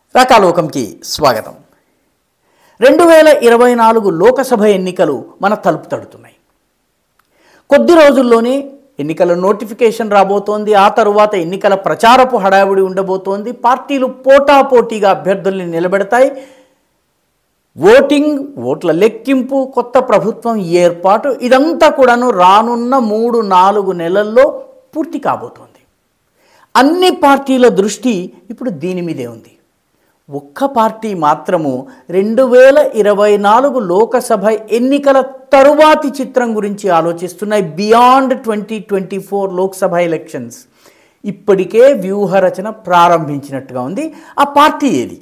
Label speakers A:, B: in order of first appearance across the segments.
A: రకాలోకంకి స్వాగతం రెండు వేల ఇరవై నాలుగు లోకసభ ఎన్నికలు మన తలుపు తడుతున్నాయి కొద్ది రోజుల్లోనే ఎన్నికల నోటిఫికేషన్ రాబోతోంది ఆ తరువాత ఎన్నికల ప్రచారపు హడావిడి ఉండబోతోంది పార్టీలు పోటాపోటీగా అభ్యర్థుల్ని నిలబెడతాయి ఓటింగ్ ఓట్ల లెక్కింపు కొత్త ప్రభుత్వం ఏర్పాటు ఇదంతా కూడాను రానున్న మూడు నాలుగు నెలల్లో పూర్తి కాబోతోంది అన్ని పార్టీల దృష్టి ఇప్పుడు దీని మీదే ఉంది ఒక్క పార్టీ మాత్రము రెండు వేల ఇరవై నాలుగు లోకసభ ఎన్నికల తరువాతి చిత్రం గురించి ఆలోచిస్తున్నాయి beyond twenty twenty four Lok Sabha elections ఇప్పటికే వ్యూహరచన ప్రారంభించినట్టుగా ఉంది ఆ పార్టీ ఏది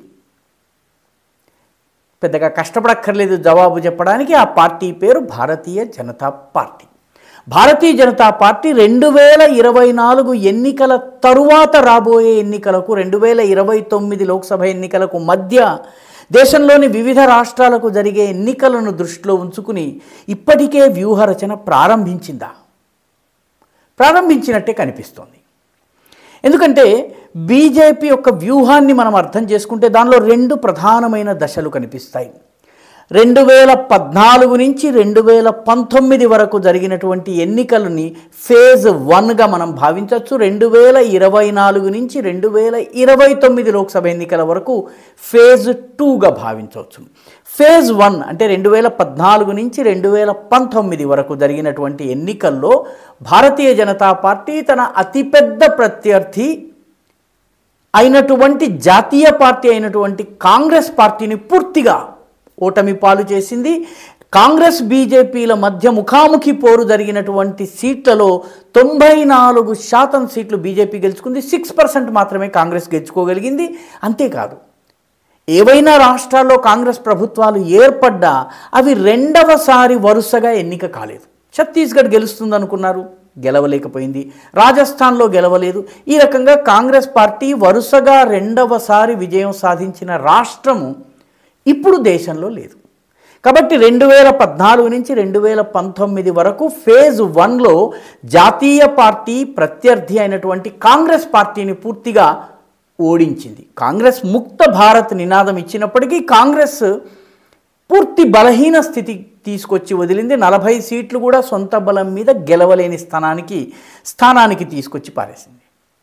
A: పెద్దగా కష్టపడక్కర్లేదు జవాబు చెప్పడానికి ఆ పార్టీ పేరు భారతీయ జనతా పార్టీ భారతీయ జనతా పార్టీ రెండు వేల ఇరవై నాలుగు ఎన్నికల తరువాత రాబోయే ఎన్నికలకు రెండు వేల ఇరవై తొమ్మిది లోక్సభ ఎన్నికలకు మధ్య దేశంలోని వివిధ రాష్ట్రాలకు జరిగే ఎన్నికలను దృష్టిలో ఉంచుకుని ఇప్పటికే వ్యూహరచన ప్రారంభించిందా ప్రారంభించినట్టే కనిపిస్తోంది ఎందుకంటే బీజేపీ యొక్క వ్యూహాన్ని మనం అర్థం చేసుకుంటే దానిలో రెండు ప్రధానమైన దశలు కనిపిస్తాయి రెండు వేల పద్నాలుగు నుంచి రెండు వేల పంతొమ్మిది వరకు జరిగినటువంటి ఎన్నికలని ఫేజ్ వన్గా మనం భావించవచ్చు రెండు వేల ఇరవై నాలుగు నుంచి రెండు వేల ఇరవై తొమ్మిది లోక్సభ ఎన్నికల వరకు ఫేజ్ టూగా భావించవచ్చు ఫేజ్ వన్ అంటే రెండు వేల పద్నాలుగు నుంచి రెండు వేల పంతొమ్మిది వరకు జరిగినటువంటి ఎన్నికల్లో భారతీయ జనతా పార్టీ తన అతిపెద్ద ప్రత్యర్థి అయినటువంటి జాతీయ పార్టీ అయినటువంటి కాంగ్రెస్ పార్టీని పూర్తిగా ఓటమి పాలు చేసింది కాంగ్రెస్ బీజేపీల మధ్య ముఖాముఖి పోరు జరిగినటువంటి సీట్లలో తొంభై నాలుగు శాతం సీట్లు బీజేపీ గెలుచుకుంది సిక్స్ పర్సెంట్ మాత్రమే కాంగ్రెస్ గెలుచుకోగలిగింది అంతేకాదు ఏవైనా రాష్ట్రాల్లో కాంగ్రెస్ ప్రభుత్వాలు ఏర్పడ్డా అవి రెండవసారి వరుసగా ఎన్నిక కాలేదు ఛత్తీస్గఢ్ గెలుస్తుందనుకున్నారు గెలవలేకపోయింది రాజస్థాన్లో గెలవలేదు ఈ రకంగా కాంగ్రెస్ పార్టీ వరుసగా రెండవసారి విజయం సాధించిన రాష్ట్రము ఇప్పుడు దేశంలో లేదు కాబట్టి రెండు వేల పద్నాలుగు నుంచి రెండు వేల పంతొమ్మిది వరకు ఫేజ్ వన్లో జాతీయ పార్టీ ప్రత్యర్థి అయినటువంటి కాంగ్రెస్ పార్టీని పూర్తిగా ఓడించింది కాంగ్రెస్ ముక్త భారత్ నినాదం ఇచ్చినప్పటికీ కాంగ్రెస్ పూర్తి బలహీన స్థితి తీసుకొచ్చి వదిలింది నలభై సీట్లు కూడా సొంత బలం మీద గెలవలేని స్థానానికి స్థానానికి తీసుకొచ్చి పారేసింది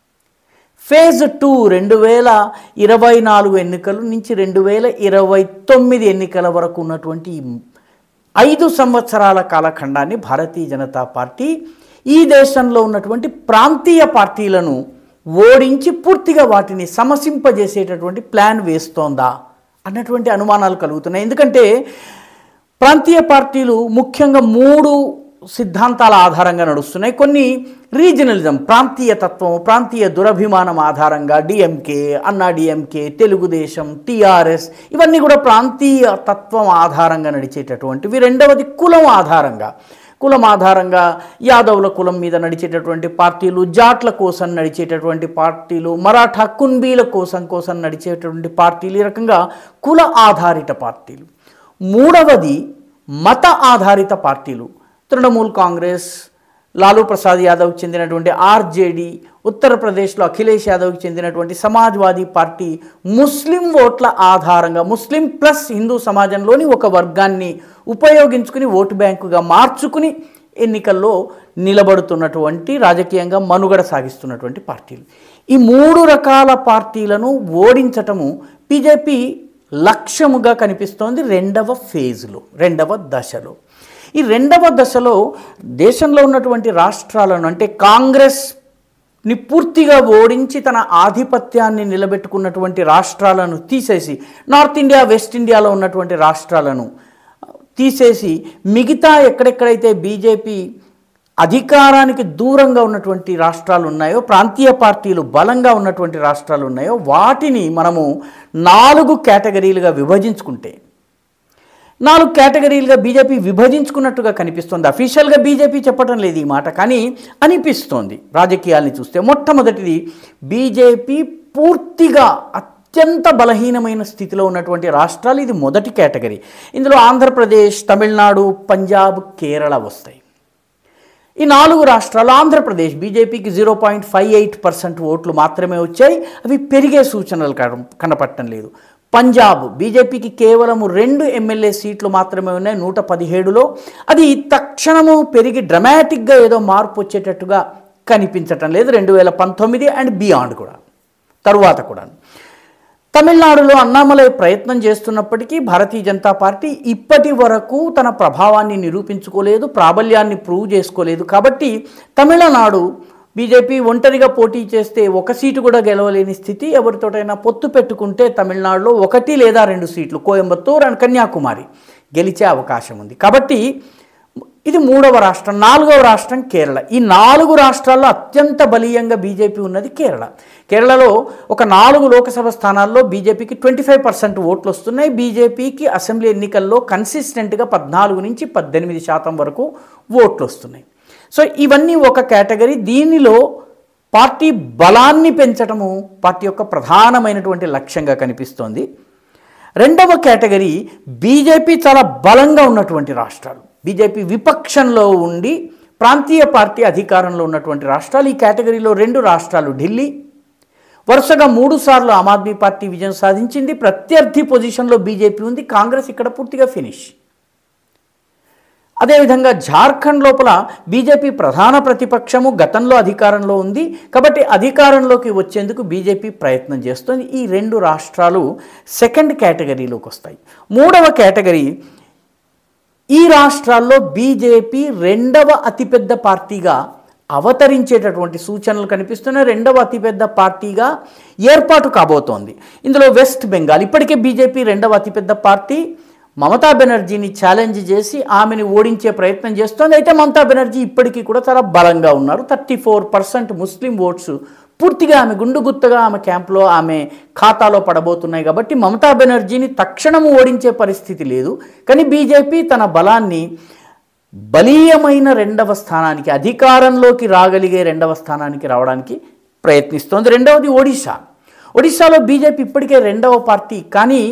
A: ఫేజ్ టూ రెండు వేల ఇరవై నాలుగు ఎన్నికల నుంచి రెండు వేల ఇరవై తొమ్మిది ఎన్నికల వరకు ఉన్నటువంటి ఈ ఐదు సంవత్సరాల కాలఖండాన్ని భారతీయ జనతా పార్టీ ఈ దేశంలో ఉన్నటువంటి ప్రాంతీయ పార్టీలను ఓడించి పూర్తిగా వాటిని సమసింపజేసేటటువంటి ప్లాన్ వేస్తోందా అన్నటువంటి అనుమానాలు కలుగుతున్నాయి ఎందుకంటే ప్రాంతీయ పార్టీలు ముఖ్యంగా మూడు సిద్ధాంతాల ఆధారంగా నడుస్తున్నాయి కొన్ని రీజనలిజం ప్రాంతీయ తత్వం ప్రాంతీయ దురభిమానం ఆధారంగా డిఎంకే అన్నా డిఎంకే తెలుగుదేశం టీఆర్ఎస్ ఇవన్నీ కూడా ప్రాంతీయ తత్వం ఆధారంగా నడిచేటటువంటివి రెండవది కులం ఆధారంగా కులం ఆధారంగా యాదవుల కులం మీద నడిచేటటువంటి పార్టీలు జాట్ల కోసం నడిచేటటువంటి పార్టీలు మరాఠా కుంబీల కోసం కోసం నడిచేటటువంటి పార్టీలు ఈ రకంగా కుల ఆధారిత పార్టీలు మూడవది మత ఆధారిత పార్టీలు తృణమూల్ కాంగ్రెస్ లాలూ ప్రసాద్ యాదవ్కి చెందినటువంటి ఆర్జేడీ ఉత్తరప్రదేశ్లో అఖిలేష్ యాదవ్కి చెందినటువంటి సమాజ్వాదీ పార్టీ ముస్లిం ఓట్ల ఆధారంగా ముస్లిం ప్లస్ హిందూ సమాజంలోని ఒక వర్గాన్ని ఉపయోగించుకుని ఓటు బ్యాంకుగా మార్చుకుని ఎన్నికల్లో నిలబడుతున్నటువంటి రాజకీయంగా మనుగడ సాగిస్తున్నటువంటి పార్టీలు ఈ మూడు రకాల పార్టీలను ఓడించటము బీజేపీ లక్ష్యముగా కనిపిస్తోంది రెండవ ఫేజ్లో రెండవ దశలో ఈ రెండవ దశలో దేశంలో ఉన్నటువంటి రాష్ట్రాలను అంటే కాంగ్రెస్ని పూర్తిగా ఓడించి తన ఆధిపత్యాన్ని నిలబెట్టుకున్నటువంటి రాష్ట్రాలను తీసేసి నార్త్ ఇండియా వెస్ట్ ఇండియాలో ఉన్నటువంటి రాష్ట్రాలను తీసేసి మిగతా ఎక్కడెక్కడైతే బీజేపీ అధికారానికి దూరంగా ఉన్నటువంటి రాష్ట్రాలు ఉన్నాయో ప్రాంతీయ పార్టీలు బలంగా ఉన్నటువంటి రాష్ట్రాలు ఉన్నాయో వాటిని మనము నాలుగు కేటగిరీలుగా విభజించుకుంటే నాలుగు కేటగిరీలుగా బీజేపీ విభజించుకున్నట్టుగా కనిపిస్తుంది అఫీషియల్గా బీజేపీ చెప్పడం లేదు ఈ మాట కానీ అనిపిస్తోంది రాజకీయాల్ని చూస్తే మొట్టమొదటిది బీజేపీ పూర్తిగా అత్యంత బలహీనమైన స్థితిలో ఉన్నటువంటి రాష్ట్రాలు ఇది మొదటి కేటగిరీ ఇందులో ఆంధ్రప్రదేశ్ తమిళనాడు పంజాబ్ కేరళ వస్తాయి ఈ నాలుగు రాష్ట్రాలు ఆంధ్రప్రదేశ్ బీజేపీకి zero point five eight percent ఓట్లు మాత్రమే వచ్చాయి అవి పెరిగే సూచనలు కన- కనపడటం లేదు పంజాబ్ బీజేపీకి కేవలం రెండు ఎమ్మెల్యే సీట్లు మాత్రమే ఉన్నాయి నూట పదిహేడులో అది తక్షణము పెరిగి డ్రమాటిక్గా ఏదో మార్పు వచ్చేటట్టుగా కనిపించటం లేదు రెండు వేల పంతొమ్మిది అండ్ బియాండ్ కూడా తరువాత కూడా తమిళనాడులో అన్నామలై ప్రయత్నం చేస్తున్నప్పటికీ భారతీయ జనతా పార్టీ ఇప్పటి వరకు తన ప్రభావాన్ని నిరూపించుకోలేదు ప్రాబల్యాన్ని ప్రూవ్ చేసుకోలేదు కాబట్టి తమిళనాడు బీజేపీ ఒంటరిగా పోటీ చేస్తే ఒక సీటు కూడా గెలవలేని స్థితి ఎవరితోటైనా పొత్తు పెట్టుకుంటే తమిళనాడులో ఒకటి లేదా రెండు సీట్లు కోయంబత్తూర్ అండ్ కన్యాకుమారి గెలిచే అవకాశం ఉంది కాబట్టి ఇది మూడవ రాష్ట్రం నాలుగవ రాష్ట్రం కేరళ ఈ నాలుగు రాష్ట్రాల్లో అత్యంత బలీయంగా బీజేపీ ఉన్నది కేరళ కేరళలో ఒక నాలుగు లోకసభ స్థానాల్లో బీజేపీకి ట్వంటీ ఫైవ్ పర్సెంట్ ఓట్లు వస్తున్నాయి బీజేపీకి అసెంబ్లీ ఎన్నికల్లో కన్సిస్టెంట్గా పద్నాలుగు నుంచి పద్దెనిమిది శాతం వరకు ఓట్లు వస్తున్నాయి సో ఇవన్నీ ఒక కేటగిరీ దీనిలో పార్టీ బలాన్ని పెంచడము పార్టీ యొక్క ప్రధానమైనటువంటి లక్ష్యంగా కనిపిస్తోంది రెండవ కేటగిరీ బీజేపీ చాలా బలంగా ఉన్నటువంటి రాష్ట్రాలు బీజేపీ విపక్షంలో ఉండి ప్రాంతీయ పార్టీ అధికారంలో ఉన్నటువంటి రాష్ట్రాలు ఈ కేటగిరీలో రెండు రాష్ట్రాలు ఢిల్లీ వరుసగా మూడు సార్లు ఆమ్ ఆద్మీ పార్టీ విజయం సాధించింది ప్రత్యర్థి పొజిషన్లో బీజేపీ ఉంది కాంగ్రెస్ ఇక్కడ పూర్తిగా ఫినిష్ అదేవిధంగా జార్ఖండ్ లోపల బీజేపీ ప్రధాన ప్రతిపక్షము గతంలో అధికారంలో ఉంది కాబట్టి అధికారంలోకి వచ్చేందుకు బీజేపీ ప్రయత్నం చేస్తుంది ఈ రెండు రాష్ట్రాలు సెకండ్ కేటగిరీలోకి వస్తాయి మూడవ కేటగిరీ ఈ రాష్ట్రాల్లో బీజేపీ రెండవ అతిపెద్ద పార్టీగా అవతరించేటటువంటి సూచనలు కనిపిస్తున్నాయి రెండవ అతిపెద్ద పార్టీగా ఏర్పాటు కాబోతోంది ఇందులో వెస్ట్ బెంగాల్ ఇప్పటికే బీజేపీ రెండవ అతిపెద్ద పార్టీ మమతా బెనర్జీని ఛాలెంజ్ చేసి ఆమెను ఓడించే ప్రయత్నం చేస్తోంది అయితే మమతా బెనర్జీ ఇప్పటికీ కూడా చాలా బలంగా ఉన్నారు thirty four percent Muslim votes పూర్తిగా ఆమె గుండు గుత్తగా ఆమె క్యాంప్లో ఆమె ఖాతాలో పడబోతున్నాయి కాబట్టి మమతా బెనర్జీని తక్షణము ఓడించే పరిస్థితి లేదు కానీ బీజేపీ తన బలాన్ని బలీయమైన రెండవ స్థానానికి అధికారంలోకి రాగలిగే రెండవ స్థానానికి రావడానికి ప్రయత్నిస్తోంది రెండవది ఒడిశా ఒడిశాలో బీజేపీ ఇప్పటికే రెండవ పార్టీ కానీ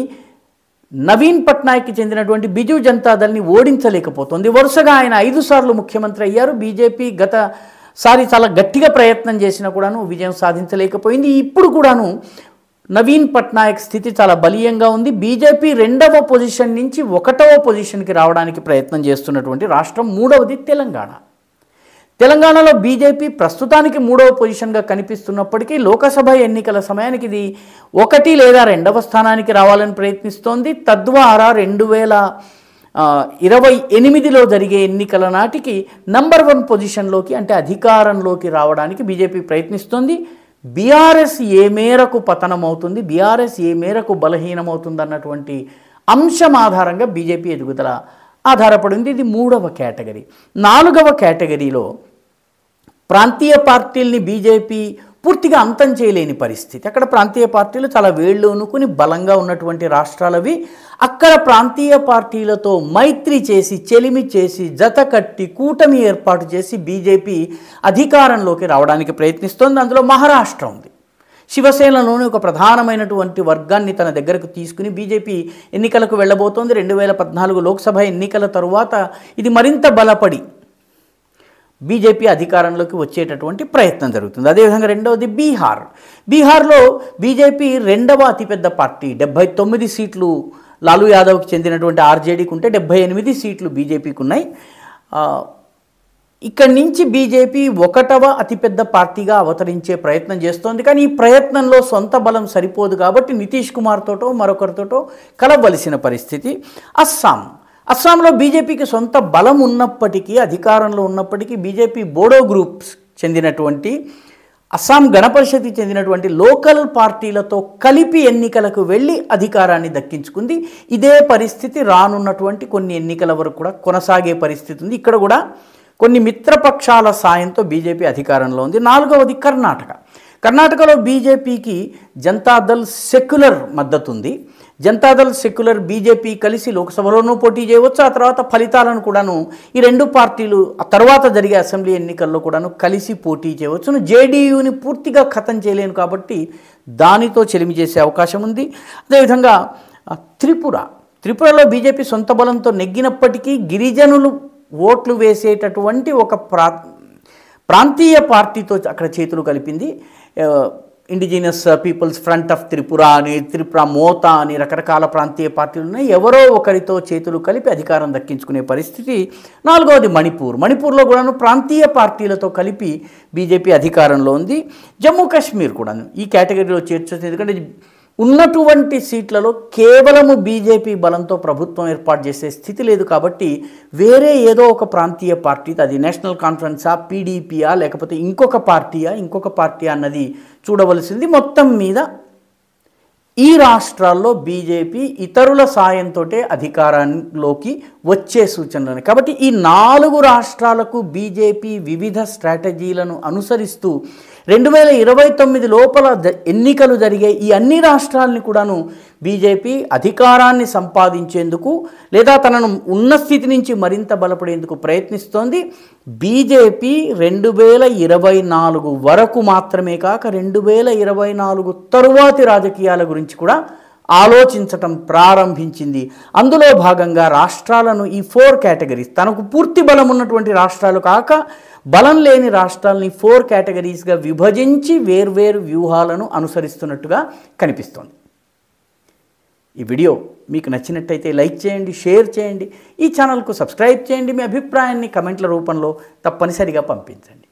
A: నవీన్ పట్నాయక్కి చెందినటువంటి బిజు జనతాదళ్ని ఓడించలేకపోతుంది వరుసగా ఆయన ఐదు సార్లు ముఖ్యమంత్రి అయ్యారు బీజేపీ గత సారి చాలా గట్టిగా ప్రయత్నం చేసినా కూడాను విజయం సాధించలేకపోయింది ఇప్పుడు కూడాను నవీన్ పట్నాయక్ స్థితి చాలా బలీయంగా ఉంది బీజేపీ రెండవ పొజిషన్ నుంచి ఒకటవ పొజిషన్కి రావడానికి ప్రయత్నం చేస్తున్నటువంటి రాష్ట్రం మూడవది తెలంగాణ తెలంగాణలో బీజేపీ ప్రస్తుతానికి మూడవ పొజిషన్గా కనిపిస్తున్నప్పటికీ లోకసభ ఎన్నికల సమయానికి ఇది ఒకటి లేదా రెండవ స్థానానికి రావాలని ప్రయత్నిస్తోంది తద్వారా రెండు వేల ఆ, ఇరవై ఎనిమిదిలో జరిగే ఎన్నికల నాటికి నంబర్ వన్ పొజిషన్లోకి అంటే అధికారంలోకి రావడానికి బీజేపీ ప్రయత్నిస్తోంది బీఆర్ఎస్ ఏ మేరకు పతనమవుతుంది బీఆర్ఎస్ ఏ మేరకు బలహీనమవుతుంది అన్నటువంటి అంశం ఆధారంగా బీజేపీ ఎదుగుదల ఆధారపడింది ఇది మూడవ కేటగిరీ నాలుగవ కేటగిరీలో ప్రాంతీయ పార్టీల్ని బీజేపీ పూర్తిగా అంతం చేయలేని పరిస్థితి అక్కడ ప్రాంతీయ పార్టీలు చాలా వేళ్ళు ఉనుకుని బలంగా ఉన్నటువంటి రాష్ట్రాలవి అక్కడ ప్రాంతీయ పార్టీలతో మైత్రి చేసి చెలిమి చేసి జత కట్టి కూటమి ఏర్పాటు చేసి బీజేపీ అధికారంలోకి రావడానికి ప్రయత్నిస్తోంది అందులో మహారాష్ట్ర ఉంది శివసేనలోని ఒక ప్రధానమైనటువంటి వర్గాన్ని తన దగ్గరకు తీసుకుని బీజేపీ ఎన్నికలకు వెళ్ళబోతోంది రెండు వేల పద్నాలుగు లోక్సభ ఎన్నికల తరువాత ఇది మరింత బలపడి బీజేపీ అధికారంలోకి వచ్చేటటువంటి ప్రయత్నం జరుగుతుంది అదేవిధంగా రెండవది బీహార్ బీహార్లో బీజేపీ రెండవ అతిపెద్ద పార్టీ డెబ్బై తొమ్మిది సీట్లు లాలూ యాదవ్కి చెందినటువంటి ఆర్జేడీకి ఉంటే డెబ్బై ఎనిమిది సీట్లు బీజేపీకి ఉన్నాయి ఆ, ఇక్కడి నుంచి బీజేపీ ఒకటవ అతిపెద్ద పార్టీగా అవతరించే ప్రయత్నం చేస్తోంది కానీ ఈ ప్రయత్నంలో సొంత బలం సరిపోదు కాబట్టి నితీష్ కుమార్ తోటో మరొకరితోటో కలవలసిన పరిస్థితి అస్సాం అస్సాంలో బీజేపీకి సొంత బలం ఉన్నప్పటికీ అధికారంలో ఉన్నప్పటికీ బీజేపీ బోడో గ్రూప్స్ చెందినటువంటి అస్సాం గణపరిషత్కి చెందినటువంటి లోకల్ పార్టీలతో కలిపి ఎన్నికలకు వెళ్ళి అధికారాన్ని దక్కించుకుంది ఇదే పరిస్థితి రానున్నటువంటి కొన్ని ఎన్నికల వరకు కూడా కొనసాగే పరిస్థితి ఉంది ఇక్కడ కూడా కొన్ని మిత్రపక్షాల సాయంతో బీజేపీ అధికారంలో ఉంది నాలుగవది కర్ణాటక కర్ణాటకలో బీజేపీకి జనతాదళ్ సెక్యులర్ మద్దతు ఉంది జనతాదళ్ సెక్యులర్ బీజేపీ కలిసి లోక్సభలోనూ పోటీ చేయవచ్చు ఆ తర్వాత ఫలితాలను కూడాను ఈ రెండు పార్టీలు ఆ తర్వాత జరిగే అసెంబ్లీ ఎన్నికల్లో కూడాను కలిసి పోటీ చేయవచ్చు జేడీయూని పూర్తిగా ఖతం చేయలేను కాబట్టి దానితో చెలిమి చేసే అవకాశం ఉంది అదేవిధంగా ఆ, త్రిపుర త్రిపురలో బీజేపీ సొంత బలంతో నెగ్గినప్పటికీ గిరిజనులు ఓట్లు వేసేటటువంటి ఒక ప్రా ప్రాంతీయ పార్టీతో అక్కడ చేతులు కలిపింది ఆ, indigenous peoples front of Tripura అని త్రిపుర మోత అని రకరకాల ప్రాంతీయ పార్టీలు ఉన్నాయి ఎవరో ఒకరితో చేతులు కలిపి అధికారం దక్కించుకునే పరిస్థితి నాలుగవది మణిపూర్ మణిపూర్లో కూడాను ప్రాంతీయ పార్టీలతో కలిపి బీజేపీ అధికారంలో ఉంది జమ్మూ కాశ్మీర్ కూడాను ఈ కేటగిరీలో చేర్చొచ్చు ఎందుకంటే ఉన్నటువంటి సీట్లలో కేవలము బీజేపీ బలంతో ప్రభుత్వం ఏర్పాటు చేసే స్థితి లేదు కాబట్టి వేరే ఏదో ఒక ప్రాంతీయ పార్టీ అది నేషనల్ కాన్ఫరెన్సా పీడీపీయా లేకపోతే ఇంకొక పార్టీయా ఇంకొక పార్టీ అన్నది చూడవలసింది మొత్తం మీద ఈ రాష్ట్రాల్లో బీజేపీ ఇతరుల సాయంతో అధికారంలోకి వచ్చే సూచనలు ఉన్నాయి. కాబట్టి ఈ నాలుగు రాష్ట్రాలకు బీజేపీ వివిధ స్ట్రాటజీలను అనుసరిస్తూ రెండు వేల ఇరవై తొమ్మిది లోపల జ- ఎన్నికలు జరిగే ఈ అన్ని రాష్ట్రాలని కూడాను బీజేపీ అధికారాన్ని సంపాదించేందుకు లేదా తనను ఉన్న స్థితి నుంచి మరింత బలపడేందుకు ప్రయత్నిస్తోంది బీజేపీ రెండు వేల ఇరవై నాలుగు వరకు మాత్రమే కాక రెండు వేల ఇరవై నాలుగు తరువాతి రాజకీయాల గురించి కూడా ఆలోచించటం ప్రారంభించింది అందులో భాగంగా రాష్ట్రాలను ఈ ఫోర్ కేటగిరీస్ తనకు పూర్తి బలం ఉన్నటువంటి రాష్ట్రాలు కాక బలం లేని రాష్ట్రాలని ఫోర్ కేటగిరీస్గా విభజించి వేర్వేరు వ్యూహాలను అనుసరిస్తున్నట్టుగా కనిపిస్తోంది ఈ వీడియో మీకు నచ్చినట్టయితే లైక్ చేయండి షేర్ చేయండి ఈ ఛానల్కు సబ్స్క్రైబ్ చేయండి మీ అభిప్రాయాన్ని కమెంట్ల రూపంలో తప్పనిసరిగా పంపించండి